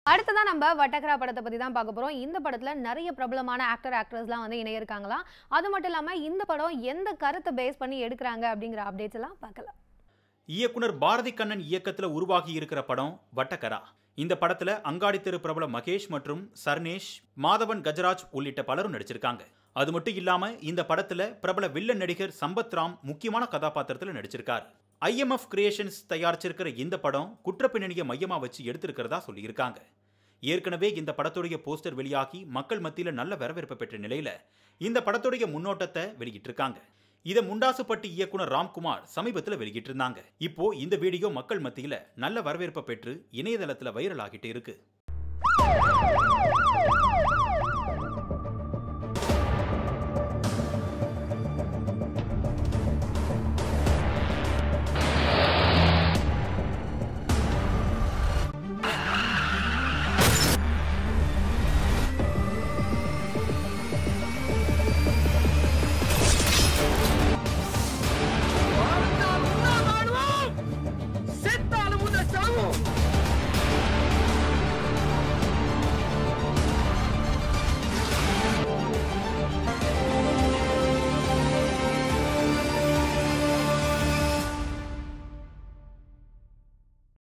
அடுத்ததான் நம்ம வட்டக்கரா படத்தை பத்தி தான் பார்க்க போறோம் இந்த படத்துல நிறைய பிரபலமான ஆக்டர் ஆக்ட்ரஸ்லாம் வந்து இணையிருக்காங்களாம் அது மட்டும் இல்லாம இந்த படம் எந்த கருத்தை பேஸ் பண்ணி எடுக்கிறாங்க அப்படிங்கிற அப்டேட்ஸ் எல்லாம் பார்க்கலாம் இயக்குனர் பாரதி கண்ணன் இயக்கத்துல உருவாகி இருக்கிற படம் வட்டக்கரா இந்த படத்துல அங்காடி தெரு பிரபல மகேஷ் மற்றும் சர்னேஷ் மாதவன் கஜராஜ் உள்ளிட்ட பலரும் நடிச்சிருக்காங்க அது மட்டும் இல்லாம இந்த படத்துல பிரபல வில்லன் நடிகர் சம்பத் ராம் முக்கியமான கதாபாத்திரத்துல நடிச்சிருக்கார் ஐஎம்எஃப் கிரியேஷன்ஸ் தயாரிச்சிருக்கிற இந்த படம் குற்றப்பின்னணியை மையமா வச்சு எடுத்திருக்கிறதா சொல்லியிருக்காங்க ஏற்கனவே இந்த படத்துடைய போஸ்டர் வெளியாகி மக்கள் மத்தியில நல்ல வரவேற்பு பெற்ற நிலையில இந்த படத்துடைய முன்னோட்டத்தை வெளியிட்டிருக்காங்க இதை முண்டாசுப்பட்டி இயக்குனர் ராம்குமார் சமீபத்தில் வெளியிட்டிருந்தாங்க இப்போ இந்த வீடியோ மக்கள் மத்தியில நல்ல வரவேற்பை பெற்று இணையதளத்துல வைரல் ஆகிட்டு இருக்கு